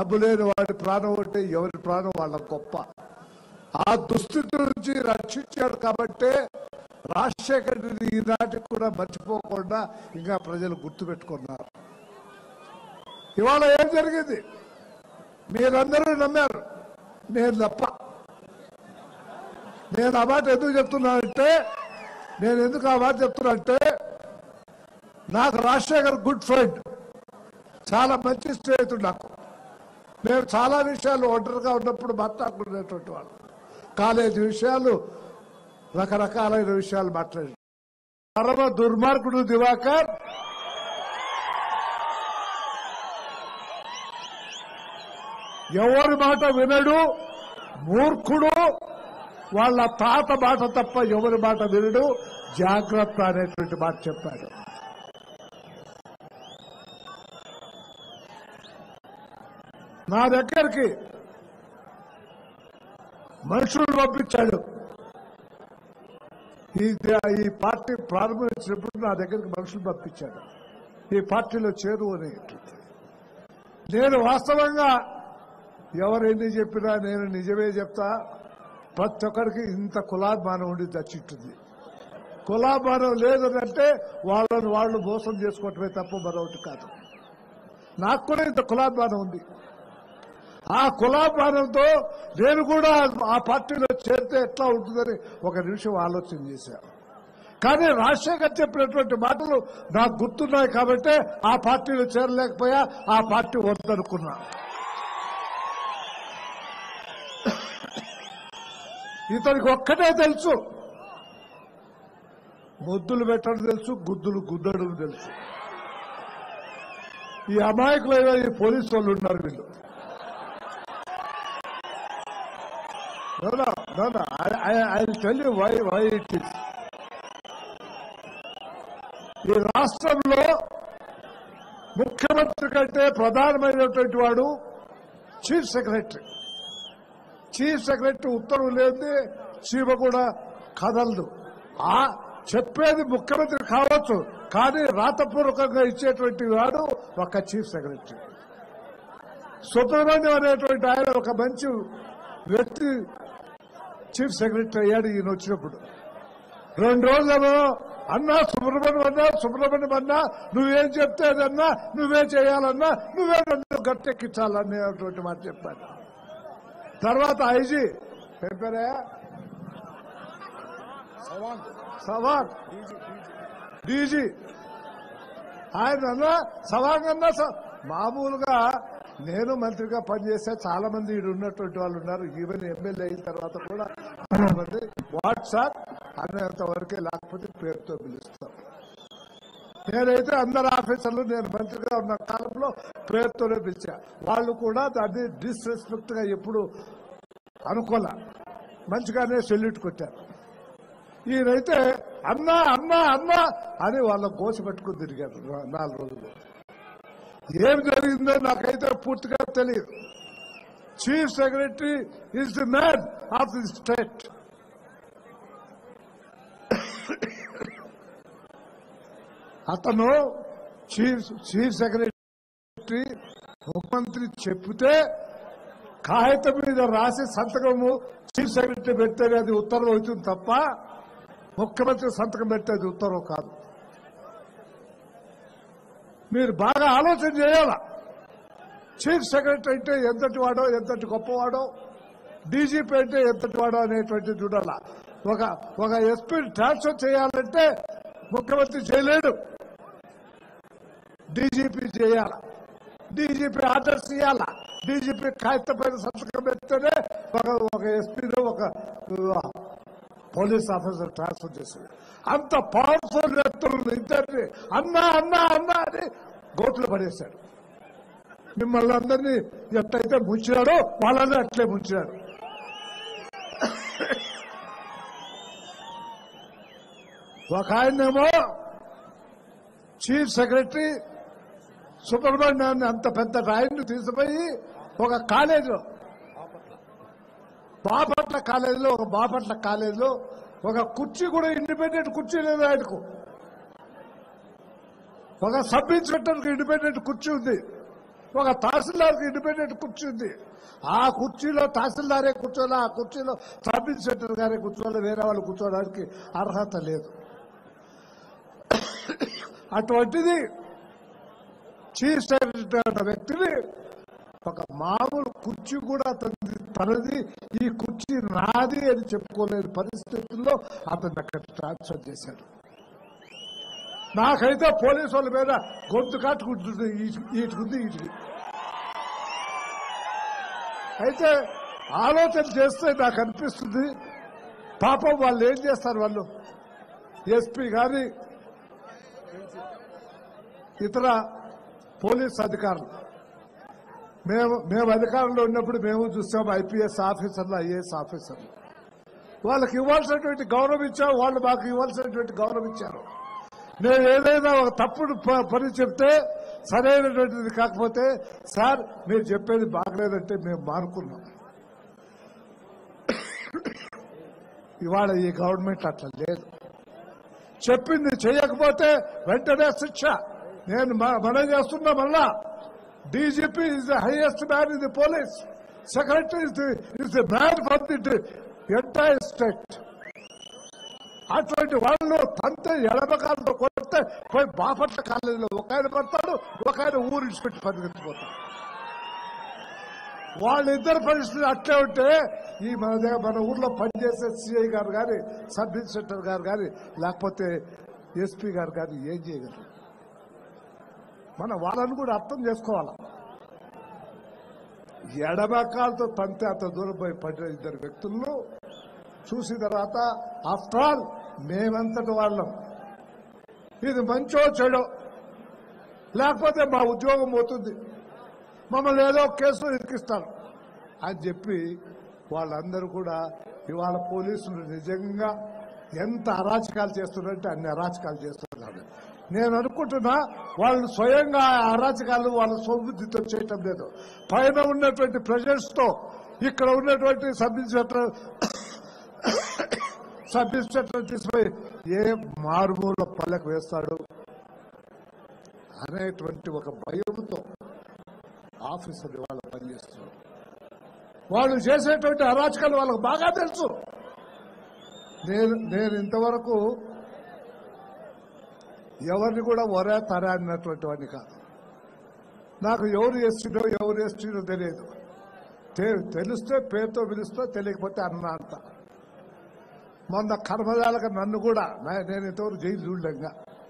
డబ్బు లేని వాడి ప్రాణం ఉంటే ఎవరి ప్రాణం వాళ్ళ గొప్ప ఆ దుస్థితి నుంచి రక్షించాడు కాబట్టే రాజశేఖర్ రెడ్డిని ఈనాటికి కూడా మర్చిపోకుండా ఇంకా ప్రజలు గుర్తుపెట్టుకున్నారు ఇవాళ ఏం జరిగింది మీరందరూ నమ్మారు నేను తప్ప నేను ఆ మాట ఎందుకు చెప్తున్నానంటే నేను ఎందుకు ఆ మాట చెప్తున్నానంటే నాకు రాజశేఖర్ గుడ్ ఫ్రెండ్ చాలా మంచి స్నేహితుడు నాకు మేము చాలా విషయాలు ఒంటరిగా ఉన్నప్పుడు మాట్లాడుకునేటువంటి వాళ్ళు కాలేజీ విషయాలు రకరకాలైన విషయాలు మాట్లాడి పరమ దుర్మార్గుడు దివాకర్ ఎవరి మాట వినడు మూర్ఖుడు వాళ్ళ తాత మాట తప్ప ఎవరి మాట వినడు జాగ్రత్త అనేటువంటి మాట చెప్పాడు నా దగ్గరికి మనుషులు పంపించాడు ఈ ఈ పార్టీ ప్రారంభించినప్పుడు నా దగ్గరికి మనుషులు పంపించాడు ఈ పార్టీలో చేరు అనేటువంటి నేను వాస్తవంగా ఎవరు ఎన్ని చెప్పినా నేను నిజమే చెప్తా ప్రతి ఒక్కరికి ఇంత కులాభిమానం ఉండి దచ్చిట్టుంది కులాభిమానం లేదనంటే వాళ్ళని వాళ్ళు మోసం చేసుకోవటమే తప్ప మరొకటి కాదు నాకు కూడా ఇంత కులాభిమానం ఉంది ఆ కులాభిమానంతో నేను కూడా ఆ పార్టీలో చేరితే ఎట్లా ఉంటుందని ఒక నిమిషం ఆలోచన చేశాను కానీ రాజశేఖర్ చెప్పినటువంటి మాటలు నాకు గుర్తున్నాయి కాబట్టి ఆ పార్టీలో చేరలేకపోయా ఆ పార్టీ వద్దనుకున్నా ఇతనికి ఒక్కటే తెలుసు ముద్దులు పెట్టడం తెలుసు గుద్దులు గుద్దడం తెలుసు ఈ అమాయకులైన ఈ పోలీసు వాళ్ళు ఉన్నారు వీళ్ళు No, no, no, no. I, I, I'll tell you why, why it is. ఈ రాష్ట్రంలో ముఖ్యమంత్రి కంటే ప్రధానమైనటువంటి వాడు చీఫ్ సెక్రటరీ చీఫ్ సెక్రటరీ ఉత్తర్వు లేని చీమ కూడా కదలదు ఆ చెప్పేది ముఖ్యమంత్రి కావచ్చు కానీ రాతపూర్వకంగా ఇచ్చేటువంటి వాడు ఒక చీఫ్ సెక్రటరీ సుబ్రహ్మణ్యం అనేటువంటి ఆయన ఒక మంచి వ్యక్తి చీఫ్ సెక్రటరీ అయ్యాడు ఈయన వచ్చినప్పుడు రెండు రోజులలో అన్నా సుబ్రహ్మణ్యం అన్నా సుబ్రహ్మణ్యం అన్నా నువ్వేం చెప్తే అదన్నా నువ్వే చేయాలన్నా నువ్వే నన్ను గట్టెక్కించాలనేటువంటి మాట చెప్పాను తర్వాత ఐజీ ఏం పేరే సవాన్ డీజీ ఆయన అన్నా సవాంగ్ అన్నా స- మామూలుగా నేను మంత్రిగా పనిచేస్తే చాలా మంది ఈడు ఉన్నటువంటి వాళ్ళు ఉన్నారు ఈవెన్ ఎమ్మెల్యే అయిన తర్వాత కూడా చాలా మంది వాట్సాప్ అనేంత వరకే లేకపోతే పేరుతో పిలుస్తాం నేనైతే అందరు ఆఫీసర్లు నేను మంత్రిగా ఉన్న కాలంలో పేరుతోనే పిలిచా వాళ్ళు కూడా దాన్ని డిస్రెస్పెక్ట్ గా ఎప్పుడు అనుకోలే మంచిగానే సెల్యూట్ కొట్టారు ఈయనైతే అన్నా అన్నా అన్నా అని వాళ్ళ గోసి పట్టుకుని తిరిగారు నా- నాలుగు రోజులు ఏం జరిగిందో నాకైతే పూర్తిగా తెలియదు chief secretary is the man of the state అతను చీఫ్ చీఫ్ సెక్రటరీ ముఖ్యమంత్రి చెప్తే కాగితం మీద రాసి సంతకము చీఫ్ సెక్రటరీ పెడితేనే అది ఉత్తర్వు అవుతుంది తప్ప ముఖ్యమంత్రి సంతకం పెట్టేది ఉత్తర్వు కాదు మీరు బాగా ఆలోచన చేయాల చీఫ్ సెక్రటరీ అంటే ఎంతటి వాడో ఎంతటి గొప్పవాడో డీజీపీ అంటే ఎంతటి వాడో అనేటువంటి చూడాల ఒక ఒక ఎస్పీ ట్రాన్స్ఫర్ చేయాలంటే ముఖ్యమంత్రి చేయలేడు డీజీపీ చేయాల డీజీపీ ఆర్డర్స్ ఇవ్వాల డీజీపీ కాగితం పైన సంతకం పెడితేనే ఒక ఒక ఎస్పీలో ఒక ఆ, పోలీస్ ఆఫీసర్ ట్రాన్స్ఫర్ చేశారు అంత పవర్ఫుల్ వ్యక్తులు ఇద్దరిని అన్నా అన్నా అన్నా అని గోట్లు పడేశాడు మిమ్మల్ని అందరినీ ఎట్టయితే ముంచాడో వాళ్ళని అట్లే ముంచాడు ఒక ఆయనేమో చీఫ్ సెక్రటరీ సుబ్రహ్మణ్యాన్ని అంత పెద్ద ఆయన్ని తీసుకుపోయి ఒక కాలేజీలో బాపట్ల కాలేజీలో ఒక బాపట్ల కాలేజీలో ఒక కుర్చీ కూడా ఇండిపెండెంట్ కుర్చీ లేదు ఆయనకు ఒక సబ్ ఇన్స్పెక్టర్కి ఇండిపెండెంట్ కుర్చీ ఉంది ఒక తహసీల్దార్కి ఇండిపెండెంట్ కుర్చీ ఉంది ఆ కుర్చీలో తహసీల్దారే కూర్చోలే ఆ కుర్చీలో సబ్ ఇన్స్పెక్టర్ గారే కూర్చోలే వేరే వాళ్ళు కూర్చోడానికి అర్హత లేదు అటువంటిది చీఫ్ సెక్రటరీ అన్న వ్యక్తిని ఒక మామూలు కుర్చీ కూడా అతని తనది ఈ కుర్చీ నాది అని చెప్పుకోలేని పరిస్థితుల్లో అతన్ని అక్కడ ట్రాన్స్ఫర్ చేశాడు నాకైతే పోలీసు వాళ్ళ మీద గొంతు కాటుకుంటుంది ఈటుకుంది ఈటికి అయితే ఆలోచన చేస్తే నాకు అనిపిస్తుంది పాపం వాళ్ళు ఏం చేస్తారు వాళ్ళు ఎస్పీ గారి ఇతర పోలీస్ అధికారులు మేము మేము అధికారంలో ఉన్నప్పుడు మేము చూసాం ఐపీఎస్ ఆఫీసర్లు ఐఏఎస్ ఆఫీసర్లు వాళ్ళకి ఇవ్వాల్సినటువంటి గౌరవం ఇచ్చాం వాళ్ళు మాకు ఇవ్వాల్సినటువంటి గౌరవం ఇచ్చారు నేను ఏదైనా ఒక తప్పుడు ప- పని చెప్తే సరైనటువంటిది కాకపోతే సార్ మీరు చెప్పేది బాగలేదంటే మేము మానుకున్నాం ఇవాళ ఈ గవర్నమెంట్ అట్లా లేదు చెప్పింది చేయకపోతే వెంటనే శిక్ష నేను మ- మనం చేస్తున్నా మళ్ళా DGP is the highest man in the police secretary is the is the man for the entire state అటువంటి వాళ్ళు తంతే ఎడమకాలతో కొడితే పోయి బాపట్ల కాలేజీలో ఒక ఆయన పడతాడు ఒక ఆయన ఊరు ఇచ్చిపెట్టి పరిగెత్తిపోతాడు వాళ్ళిద్దరు పరిస్థితులు అట్లే ఉంటే ఈ మన దగ్గర మన ఊర్లో పనిచేసే సిఐ గారు కానీ సబ్ ఇన్స్పెక్టర్ గారు కానీ లేకపోతే ఎస్పీ గారు కానీ ఏం చేయగలరు మన వాళ్ళని కూడా అర్థం చేసుకోవాలి ఎడమకాలతో తంతే అంత దూరం పోయి పడిన ఇద్దరు వ్యక్తులను చూసిన తర్వాత ఆఫ్టర్ ఆల్ మేమంతటి వాళ్ళం ఇది మంచో చెడో లేకపోతే మా ఉద్యోగం పోతుంది మమ్మల్ని ఏదో కేసులో ఇరికిస్తారు అని చెప్పి వాళ్ళందరూ కూడా ఇవాళ పోలీసులు నిజంగా ఎంత అరాచకాలు చేస్తున్నారంటే అన్ని అరాచకాలు చేస్తున్నారు నేను అనుకుంటున్నా వాళ్ళు స్వయంగా ఆ అరాచకాలు వాళ్ళ సౌబుద్ధితో చేయటం లేదు పైన ఉన్నటువంటి ప్రెజర్స్ తో ఇక్కడ ఉన్నటువంటి సబ్ ఇన్స్పెక్టర్ సబ్ ఇన్స్పెక్టర్ తీసుకుపోయి ఏ మారుమూల పల్లెకు వేస్తాడు అనేటువంటి ఒక భయంతో ఆఫీసర్ వాళ్ళు పనిచేస్తున్నారు వాళ్ళు చేసేటువంటి అరాచకాలు వాళ్ళకు బాగా తెలుసు నేను నేను ఇంతవరకు ఎవరిని కూడా ఒరే తర అన్నటువంటి వాడిని కాదు నాకు ఎవరు ఎస్టీనో ఎవరు ఎస్టీనో తెలియదు తె- తెలిస్తే పేరుతో పిలుస్తే తెలియకపోతే అన్న అంట మొన్న కర్మజాలక నన్ను కూడా నా- నేను ఇంతవరకు జైలు చూడలేంగా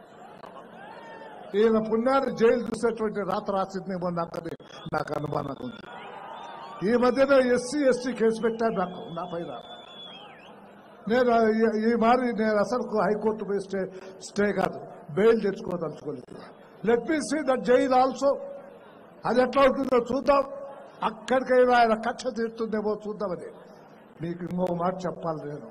ఈయన పుణ్యాన్ని జైలు చూసేటువంటి రాత రాసింది మొన్న అక్కడి నాకు అనుమానం ఉంది ఈ మధ్యన ఎస్సీ ఎస్టీ కేసు పెట్టారు నాకు నా పైన నేను ఈ- ఈ మారి నేను అసలు హైకోర్టు పోయి స్టే స్టే కాదు బెయిల్ తెచ్చుకోదలుచుకోలేదు let me see that jail also అది ఎట్లా ఉంటుందో చూద్దాం అక్కడికైనా ఆయన కక్ష తీరుతుందేమో చూద్దామని మీకు ఇంకో మాట చెప్పాలి నేను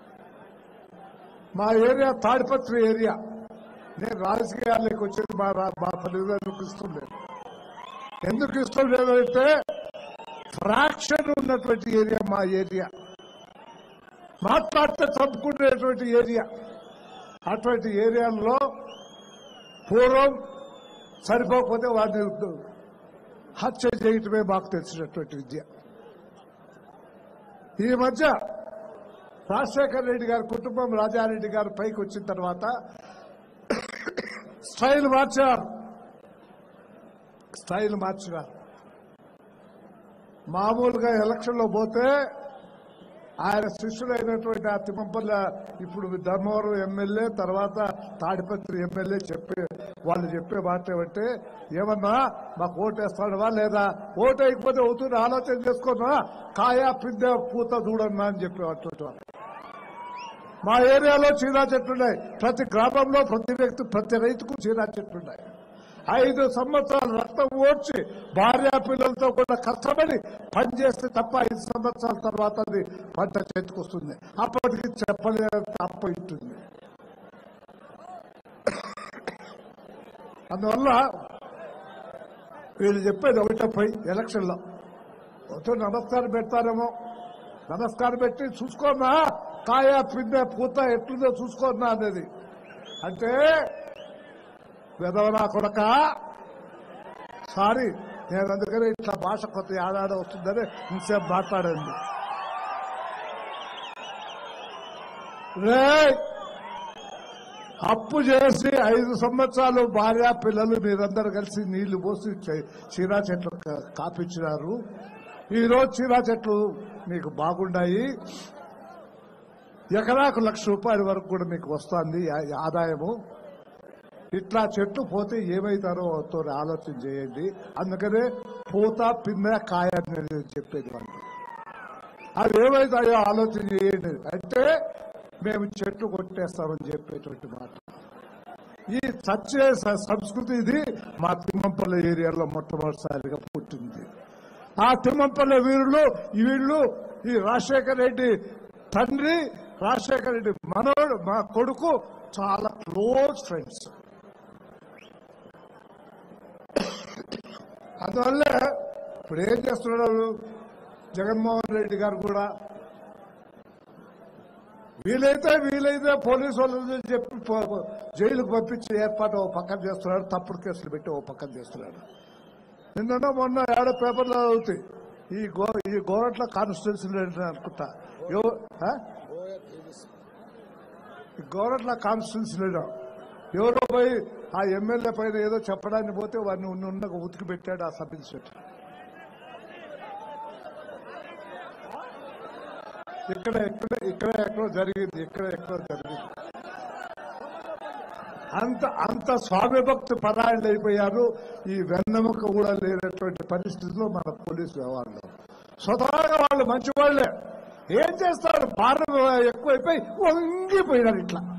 మా ఏరియా తాడిపత్రి ఏరియా నేను రాజకీయాల్లోకి వచ్చేది మా రా- మా తల్లిదండ్రులకు ఇష్టం లేదు ఎందుకు ఇష్టం లేదంటే ఫ్రాక్షన్ ఉన్నటువంటి ఏరియా మా ఏరియా మాట్లాడితే చంపుకునేటువంటి ఏరియా అటువంటి ఏరియాల్లో పూర్వం సరిపోకపోతే వాడిని హత్య చేయటమే మాకు తెలిసినటువంటి విద్య ఈ మధ్య రాజశేఖర రెడ్డి గారి కుటుంబం రాజారెడ్డి గారు పైకి వచ్చిన తర్వాత స్టైల్ మార్చారు స్టైల్ మార్చినారు మామూలుగా ఎలక్షన్ లో పోతే ఆయన శిష్యులైనటువంటి ఆ తిమ్మపల్ల ఇప్పుడు ధర్మవరం ఎమ్మెల్యే తర్వాత తాడిపత్రి ఎమ్మెల్యే చెప్పే వాళ్ళు చెప్పే మాట ఏమంటే ఏమన్నా మాకు ఓటేస్తాడవా లేదా ఓటు వేయకపోతే అవుతుంది ఆలోచన చేసుకున్నా కాయా పిందె పూత చూడన్నా అని చెప్పేటువంటి వాళ్ళు మా ఏరియాలో చీనా చెట్లున్నాయి ప్రతి గ్రామంలో ప్రతి వ్యక్తి ప్రతి రైతుకు చీనా చెట్లున్నాయి ఐదు సంవత్సరాలు రక్తం ఓడ్చి భార్య పిల్లలతో కూడా కష్టపడి పనిచేస్తే తప్ప ఐదు సంవత్సరాల తర్వాత అది పంట చేతికొస్తుంది అప్పటికి చెప్పలేనంత అప్ప ఉంటుంది అందువల్ల వీళ్ళు చెప్పేది ఒకటే పోయి ఎలక్షన్లో వద్దు నమస్కారం పెడతారేమో నమస్కారం పెట్టి చూసుకోనా కాయ పిందె పూత ఎట్లుందో చూసుకోనా అనేది అంటే విధవనా కొడక సారీ నేను అందుకని ఇట్లా భాష కొత్త ఏడాడ వస్తుందని ఇంతసేపు మాట్లాడండి రే అప్పు చేసి ఐదు సంవత్సరాలు భార్య పిల్లలు మీరందరూ కలిసి నీళ్లు పోసి చే- చీరా చెట్లు కా- కాపించినారు ఈ రోజు చీరా చెట్లు మీకు బాగున్నాయి ఎకరాకు లక్ష రూపాయల వరకు కూడా మీకు వస్తుంది ఆ- ఆదాయము ఇట్లా చెట్టు పోతే ఏమైతారో తో ఆలోచన చేయండి అందుకనే పూత పిందె కాయ అనేది చెప్పేది వాళ్ళు అవి ఏమైతాయో ఆలోచన చేయండి అంటే మేము చెట్లు కొట్టేస్తామని చెప్పేటువంటి మాట ఈ చచ్చే స- సంస్కృతి ఇది మా తిమ్మంపల్లి ఏరియాలో మొట్టమొదటిసారిగా పుట్టింది ఆ తిమ్మంపల్లి వీరులు వీళ్ళు ఈ రాజశేఖర రెడ్డి తండ్రి రాజశేఖర రెడ్డి మనవడు మా కొడుకు చాలా క్లోజ్ ఫ్రెండ్స్ అందువల్ల ఇప్పుడు ఏం చేస్తున్నాడు జగన్మోహన్ రెడ్డి గారు కూడా వీలైతే వీలైతే పోలీసు వాళ్ళు చెప్పి పో- పో- జైలుకు పంపించి ఏర్పాటు ఓ పక్కన చేస్తున్నాడు తప్పుడు కేసులు పెట్టి ఓ పక్కన చేస్తున్నాడు నిన్న మొన్న ఏడ పేపర్లో అవుతాయి ఈ గో ఈ గోరట్ల కాన్స్టిట్యూన్సీ అనుకుంటా ఎవ- ఆ? ఈ గోరట్ల కాన్స్టిట్యూన్సీ ఎవరో పోయి ఆ ఎమ్మెల్యే పైన ఏదో చెప్పడానికి పోతే వాడిని ఉన్న ఉన్నగా ఉతికి పెట్టాడు ఆ సబ్ ఇన్స్పెక్టర్ ఇక్కడ ఎక్కడ ఇక్కడ ఎక్కడో జరిగింది ఇక్కడ ఎక్కడో జరిగింది అంత అంత స్వామిభక్తి పరాయణలు అయిపోయారు ఈ వెన్నెముక కూడా లేనటువంటి పరిస్థితిలో మన పోలీసు వ్యవహారంలో స్వతహాగా వాళ్ళు మంచి వాళ్ళే ఏం చేస్తారు భారం ఎక్కువైపోయి వంగిపోయినారు ఇట్లా